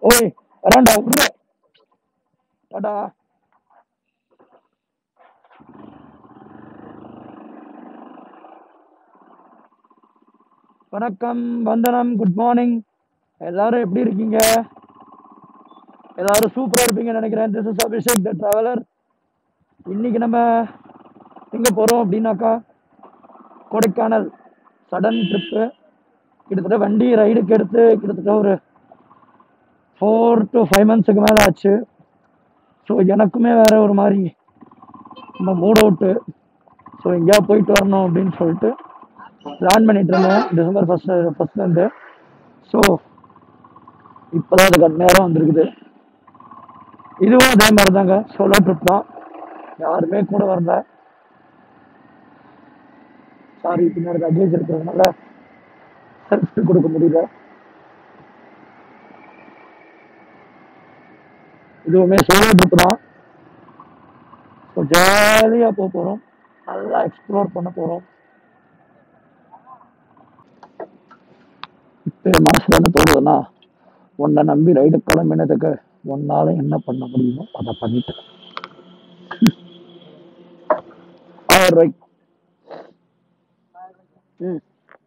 ஓய் வரான்டா விட்ரு டாடா வணக்கம் வந்தனம் குட் மார்னிங் எல்லாரும் எப்படி இருக்கீங்க எல்லாரும் சூப்பரா இருப்பீங்கன்னு நினைக்கிறேன் this is Abhishek the traveller இன்னைக்கு நம்ம எங்க போறோம் அப்படின்னாக்கா கொடைக்கானல் சடன் ட்ரிப்பு கிட்டத்தட்ட வண்டி ரைடுக்கு எடுத்து கிட்டத்தட்ட ஒரு ஃபோர் டு ஃபைவ் மந்த்ஸுக்கு மேலே ஆச்சு ஸோ எனக்குமே வேற ஒரு மாதிரி இந்த மூட் அவுட்டு ஸோ எங்கேயா போயிட்டு வரணும் அப்படின்னு சொல்லிட்டு பிளான் பண்ணிட்டு இருந்தேன் டிசம்பர் ஃபர்ஸ்ட் ஃபர்ஸ்ட்லேருந்து ஸோ இப்போதான் அதுக்கு நேரம் வந்திருக்குது இதுவும் அதே மாதிரி தாங்க சோலோ ட்ரிப் தான் யாருமே கூட வரல சாரி பின்னாடி லக்கேஜ் இருக்கிறதுனால செல்ஃபி கொடுக்க முடியல இதுவுமே சோலோ ட்ரிப் தான் ஸோ ஜாலியாக போக போகிறோம் நல்லா எக்ஸ்ப்ளோர் பண்ண போகிறோம் இப்போ என் மனசில் என்ன தோணுதுன்னா உன்னை நம்பி ரைடு கிளம்பினதுக்கு உன்னால என்ன பண்ண முடியுமோ அதை பண்ணிட்டேன் ரைட் ம்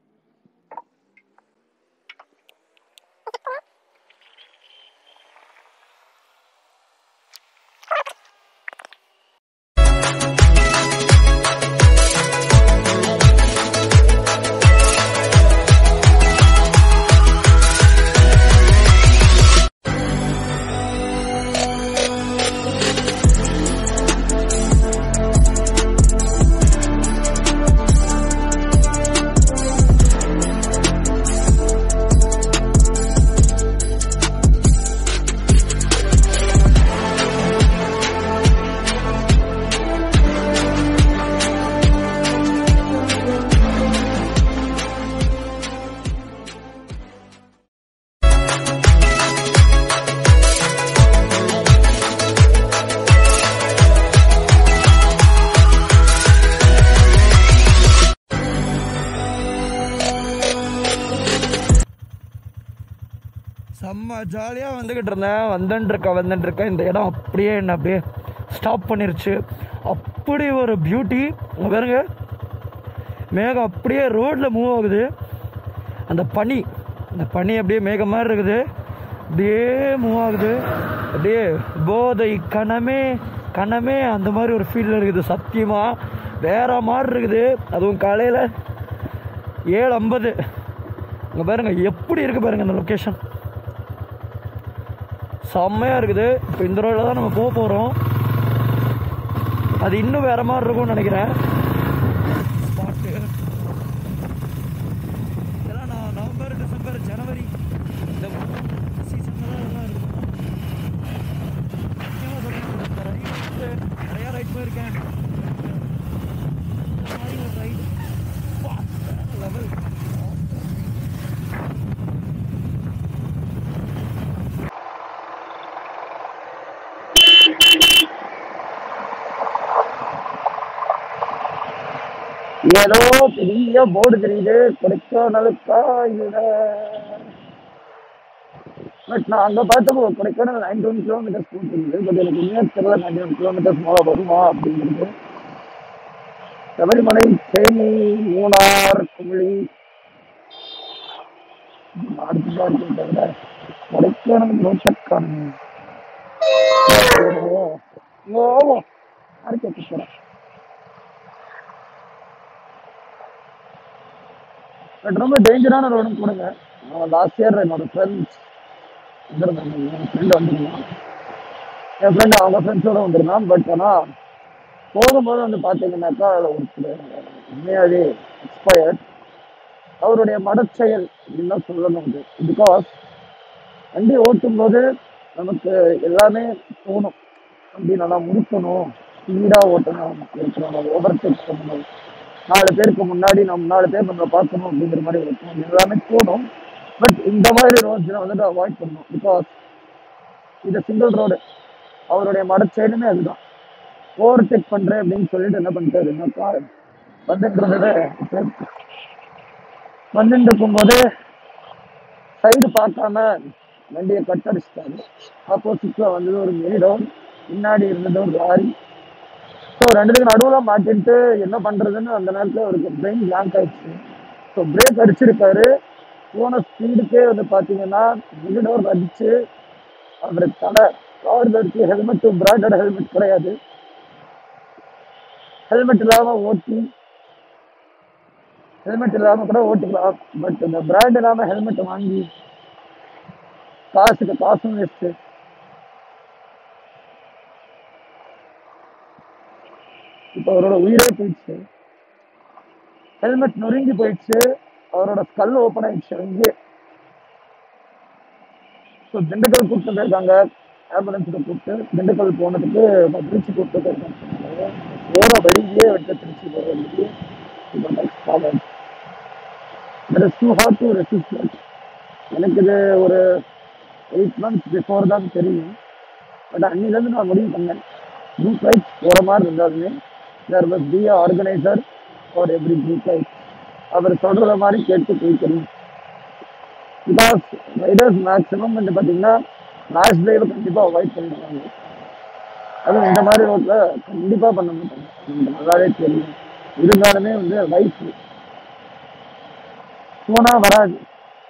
செம்ம ஜாலியாக வந்துக்கிட்டு இருந்தேன் வந்துட்டு இருக்கேன் வந்துட்டு இருக்கேன் இந்த இடம் அப்படியே என்ன அப்படியே ஸ்டாப் பண்ணிருச்சு அப்படி ஒரு பியூட்டி பாருங்க மேகம் அப்படியே ரோட்டில் மூவ் ஆகுது அந்த பனி அந்த பனி அப்படியே மேகம் மாதிரி இருக்குது அப்படியே மூவ் ஆகுது அப்படியே போதை கணமே கணமே அந்த மாதிரி ஒரு ஃபீல் இருக்குது சத்தியமாக வேற மாதிரி இருக்குது அதுவும் காலையில் ஏழு ஐம்பது இங்கே பாருங்க எப்படி இருக்கு பாருங்க அந்த லொக்கேஷன் செம்மையாக இருக்குது இப்போ இந்த ரோடில் தான் நம்ம போக போகிறோம் அது இன்னும் வேற மாதிரி இருக்கும்னு நினைக்கிறேன் ஸ்பாட்டு இதெல்லாம் நான் நவம்பர் டிசம்பர் ஜனவரி இந்த சீசனில் தான் இதெல்லாம் இருக்கும் முக்கியமாக சொல்றேன், இந்த ride வந்து நிறையா ரைட் போயிருக்கேன் இந்த மாதிரி ஒரு ரைடு லெவல் ஏதோ பெரிய போர்டு தெரியுது கொடைக்கானலுக்கா இல்ல பட் நான் அங்க பார்த்தப்போ கொடைக்கானல் நைன்டி ஒன் கிலோமீட்டர்ஸ் போட்டுருந்தது பட் எனக்கு இன்னும் தெரியல நைன்டி ஒன் கிலோமீட்டர்ஸ் மேலே வருமா அப்படிங்கிறது சபரிமலை தேனி மூணார் குமிழி அடுத்ததா இருக்கே தவிர கொடைக்கானல் நோட்டக்கான ஓ அடுத்த போகிறேன் பட் ரொம்ப டேஞ்சரான ரோடும் போடுங்க நான் லாஸ்ட் இயர் என்னோட ஃப்ரெண்ட்ஸ் வந்திருந்தாங்க என் ஃப்ரெண்டு வந்திருந்தான் என் ஃப்ரெண்டு அவங்க ஃப்ரெண்ட்ஸோட வந்திருந்தான் பட் ஆனால் போகும்போது வந்து பார்த்தீங்கன்னாக்கா அதில் ஒருத்தர் உண்மையாகவே எக்ஸ்பயர்ட் அவருடைய மடச்செயல் அப்படின்னு தான் சொல்லணும் இது பிகாஸ் வண்டி ஓட்டும்போது நமக்கு எல்லாமே தோணும் வண்டி நல்லா முடிக்கணும் ஸ்பீடாக ஓட்டணும் இருக்கணும் ஓவர் டேக் பண்ணணும் நாலு பேருக்கு முன்னாடி நம்ம நாலு பேர் நம்மளை பார்க்கணும் அப்படிங்கிற மாதிரி இருக்கும் எல்லாமே தோணும் பட் இந்த மாதிரி ரோட்ஸில் வந்துட்டு அவாய்ட் பண்ணணும் பிகாஸ் இது சிங்கிள் ரோடு அவருடைய மடச்சைடுமே அதுதான் ஓவர் டேக் பண்ணுறேன் அப்படின்னு சொல்லிட்டு என்ன பண்ணிட்டாருன்னாக்கா வந்துட்டு இருந்தது வந்துட்டு இருக்கும்போது சைடு பார்க்காம வண்டியை கட் அடிச்சிட்டாரு ஆப்போசிட்ல வந்தது ஒரு மெரிடோன் பின்னாடி இருந்தது ஒரு லாரி ஸோ ரெண்டுத்துக்கு நடுவில் மாட்டிட்டு என்ன பண்றதுன்னு அந்த நேரத்தில் அவருக்கு பிரெயின் பிளாங்க் ஆயிடுச்சு ஸோ பிரேக் அடிச்சிருக்காரு போன ஸ்பீடுக்கே வந்து பார்த்தீங்கன்னா மெரிடோர் அடிச்சு அவர் தலை கார் அடிச்சு ஹெல்மெட் பிராண்டட் ஹெல்மெட் கிடையாது ஹெல்மெட் இல்லாம ஓட்டி ஹெல்மெட் இல்லாம கூட ஓட்டிக்கலாம் பட் இந்த பிராண்ட் இல்லாம ஹெல்மெட் வாங்கி காசுக்கு காசும் வேஸ்ட் இப்போ அவரோட உயிரே போயிடுச்சு ஹெல்மெட் நொறுங்கி போயிடுச்சு அவரோட ஸ்கல் ஓப்பன் ஆயிடுச்சு அங்கேயே ஸோ திண்டுக்கல் கூப்பிட்டு போயிருக்காங்க ஆம்புலன்ஸில் கூப்பிட்டு திண்டுக்கல் போனதுக்கு நான் திருச்சி கூப்பிட்டு போயிருக்காங்க போகிற வழியிலே விட்டு திருச்சி போகிற வழியிலே இப்போ next college that is too hard to resist எனக்கு இது ஒரு எயிட் மந்த்ஸ் பிஃபோர் தான் தெரியும் பட் அன்னிலேருந்து நான் முடிவு பண்ணேன் குரூப் ரைட் போகிற மாதிரி இருந்தாலுமே there must be organiser for every group right அவர் சொல்கிற மாதிரி கேட்டு போய்க்கணும் பிகாஸ் ரைடர்ஸ் மேக்ஸிமம் வந்து பார்த்தீங்கன்னா லாஸ்ட் டேல கண்டிப்பாக அவாய்ட் பண்ணிடுவாங்க அதுவும் இந்த மாதிரி ரோட்டில் கண்டிப்பாக பண்ண மாட்டாங்க எனக்கு நல்லாவே தெரியும் இருந்தாலுமே வந்து லைஃப் போனால் வராது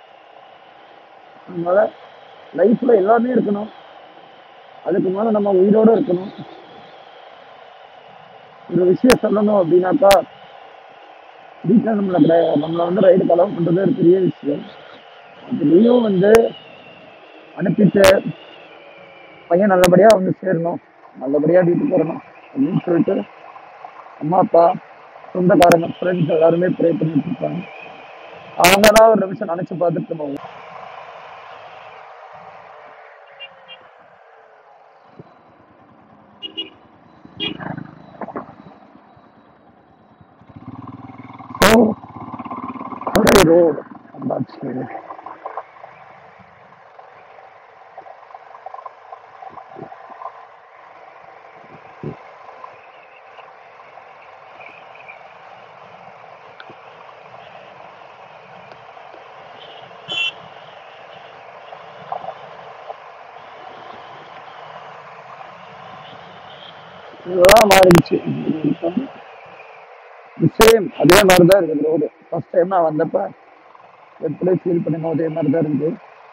அதனால லைஃப்ல எல்லாமே இருக்கணும் அதுக்கு மேலே நம்ம உயிரோட இருக்கணும் ஒரு விஷயம் சொல்லணும் அப்படின்னாக்கா வீட்டில் நம்மளை கிடையாது நம்மளை வந்து ரைடு கலவு பண்ணுறது ஒரு பெரிய விஷயம் அதுலேயும் வந்து அனுப்பிட்டு பையன் நல்லபடியாக வந்து சேரணும் நல்லபடியாக வீட்டுக்கு வரணும் அப்படின்னு சொல்லிட்டு அம்மா அப்பா சொந்தக்காரங்க ஃப்ரெண்ட்ஸ் எல்லாருமே ப்ரே பண்ணிட்டு இருப்பாங்க அவங்க தான் ஒரு நிமிஷம் நினச்சி பார்த்துட்டு போவோம் ஸோ ஒரே ரோடு அந்த சரி இதெல்லாம் மாறிடுச்சு சேம் அதே மாதிரி தான் இருக்குது ரோடு ஃபர்ஸ்ட் டைம் நான் வந்தப்ப எப்படி ஃபீல் பண்ணுங்க அதே மாதிரி தான் இருக்குது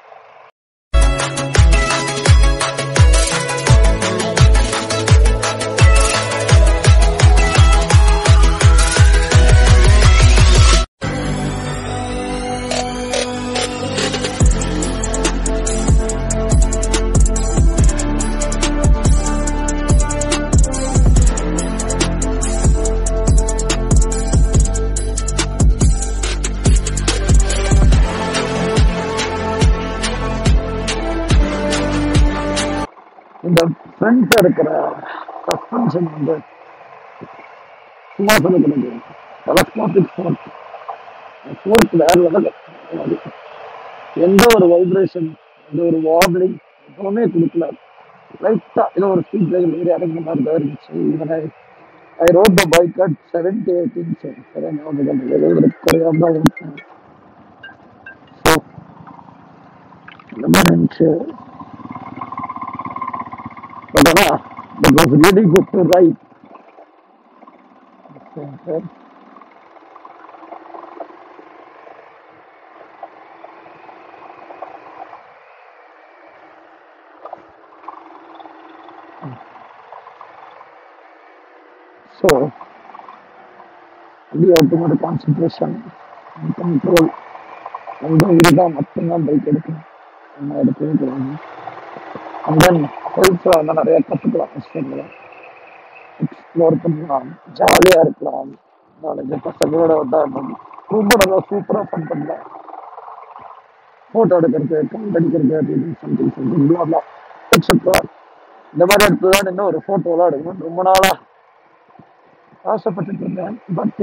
இந்த ஃப்ரண்ட் இருக்கிற சஸ்பென்ஷன் வந்து சும்மா சொல்லக்கூடாது டெலஸ்கோபிக் ஃபோர்க் ஃபோர்க் வேற லெவல் எந்த ஒரு வைப்ரேஷன் எந்த ஒரு வார்னிங் எதுவுமே கொடுக்கல லைட்டாக ஏதோ ஒரு ஸ்பீட் பிரேக்கர் ஏறி இறங்குற மாதிரி தான் இருந்துச்சு இவனை I rode the bike at seventy eighty சரியா ஞாபகம் இல்லை. எழுபது குறையாம தான் இருக்கும் ஸோ இந்த மாதிரி இருந்துச்சு பட் ஆனால் that was really good to ride so அப்படி ஆட்டோமேட்டிக் கான்சன்ட்ரேஷன் கண்ட்ரோல் ரெண்டும் இருந்தால் மட்டும்தான் பைக் எடுக்கணும் என்ன எடுக்கவே கூடாது அண்ட் தென் ஹெல்த்தில் வந்து நிறைய கற்றுக்கலாம் விஷயங்களை எக்ஸ்ப்ளோர் பண்ணலாம் ஜாலியாக இருக்கலாம் நாலஞ்சு பசங்களோட வந்தால் ரொம்ப நல்லா சூப்பராக ஃபன் பண்ணலாம் ஃபோட்டோ எடுக்கிறது கமெண்ட் அடிக்கிறது அப்படின்னு சம்திங் சம்திங் விளாடலாம் எக்ஸெட்ரா இந்த மாதிரி இடத்துல தான் இன்னும் ஒரு ஃபோட்டோலாம் எடுக்கணும் ரொம்ப நாளாக ஆசைப்பட்டுட்டு இருந்தேன் பட்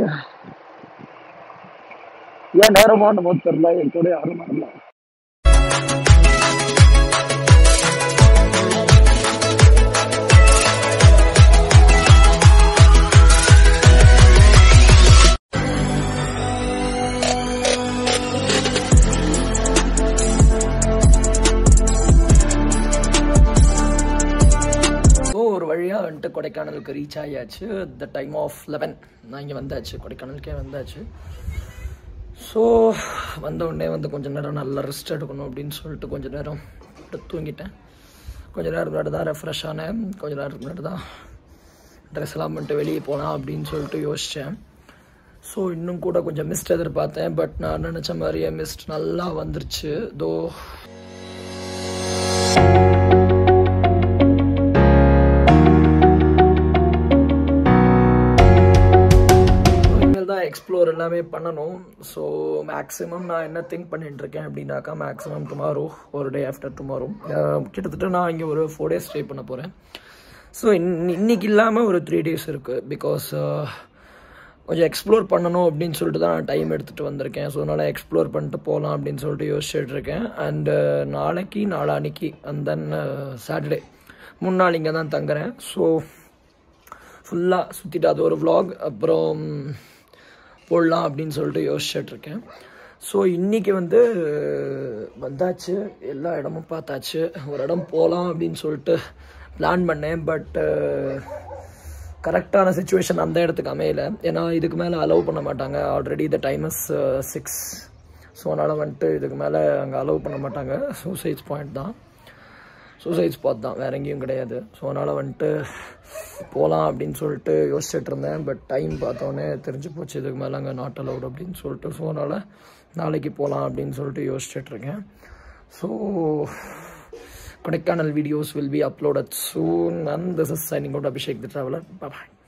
ஏன் நேரமா நம்ம தெரியல என் கூட யாரும் வரல கொடைக்கானலுக்கு ரீச் ஆகியாச்சு த டைம் ஆஃப் லெவன் நான் இங்கே வந்தாச்சு கொடைக்கானலுக்கே வந்தாச்சு ஸோ வந்த உடனே வந்து கொஞ்ச நேரம் நல்லா ரெஸ்ட் எடுக்கணும் அப்படின்னு சொல்லிட்டு கொஞ்ச நேரம் படுத்து தூங்கிட்டேன் கொஞ்ச நேரம் முன்னாடி தான் ரெஃப்ரெஷ் ஆனேன் கொஞ்ச நேரம் முன்னாடி தான் ட்ரெஸ் எல்லாம் பண்ணிட்டு வெளியே போகலாம் அப்படின்னு சொல்லிட்டு யோசித்தேன் ஸோ இன்னும் கூட கொஞ்சம் மிஸ்ட் எதிர்பார்த்தேன் பட் நான் நினச்ச மாதிரியே மிஸ்ட் நல்லா வந்துருச்சு தோ இனிமேல் தான் எக்ஸ்ப்ளோர் எல்லாமே பண்ணணும் ஸோ மேக்ஸிமம் நான் என்ன திங்க் பண்ணிட்டு இருக்கேன் அப்படின்னாக்கா மேக்ஸிமம் டுமாரோ ஒரு டே ஆஃப்டர் டுமாரோ கிட்டத்தட்ட நான் இங்கே ஒரு ஃபோர் டேஸ் ஸ்டே பண்ண போகிறேன் ஸோ இன்னைக்கு இல்லாமல் ஒரு த்ரீ டேஸ் இருக்குது பிகாஸ் கொஞ்சம் எக்ஸ்ப்ளோர் பண்ணணும் அப்படின்னு சொல்லிட்டு தான் நான் டைம் எடுத்துகிட்டு வந்திருக்கேன் ஸோ அதனால் எக்ஸ்ப்ளோர் பண்ணிட்டு போகலாம் அப்படின்னு சொல்லிட்டு யோசிச்சுட்டு இருக்கேன் அண்டு நாளைக்கு நாளான்னைக்கு அண்ட் தென் சாட்டர்டே மூணு நாள் இங்கே தான் தங்குறேன் ஸோ ஃபுல்லாக சுற்றிட்டு அது ஒரு vlog அப்புறம் போடலாம் அப்படின்னு சொல்லிட்டு யோசிச்சுட்டு இருக்கேன் ஸோ இன்றைக்கி வந்து வந்தாச்சு எல்லா இடமும் பார்த்தாச்சு ஒரு இடம் போகலாம் அப்படின்னு சொல்லிட்டு பிளான் பண்ணேன் பட் கரெக்டான சுச்சுவேஷன் அந்த இடத்துக்கு அமையல ஏன்னா இதுக்கு மேலே அலோவ் பண்ண மாட்டாங்க already the time is six so அதனால் வந்துட்டு இதுக்கு மேலே அங்கே அலோவ் பண்ண மாட்டாங்க சூசைட்ஸ் பாயிண்ட் தான் சூசைட் ஸ்பாட் தான் வேற எங்கேயும் கிடையாது ஸோ அதனால் வந்துட்டு போகலாம் அப்படின்னு சொல்லிட்டு யோசிச்சுட்டு இருந்தேன் பட் டைம் பார்த்தோன்னே தெரிஞ்சு போச்சு இதுக்கு மேலே அங்கே நாட் அலவுட் அப்படின்னு சொல்லிட்டு ஸோ அதனால் நாளைக்கு போகலாம் அப்படின்னு சொல்லிட்டு யோசிச்சுட்டு இருக்கேன் so Kodaikanal videos will be uploaded soon and this is signing out Abhishek the traveller bye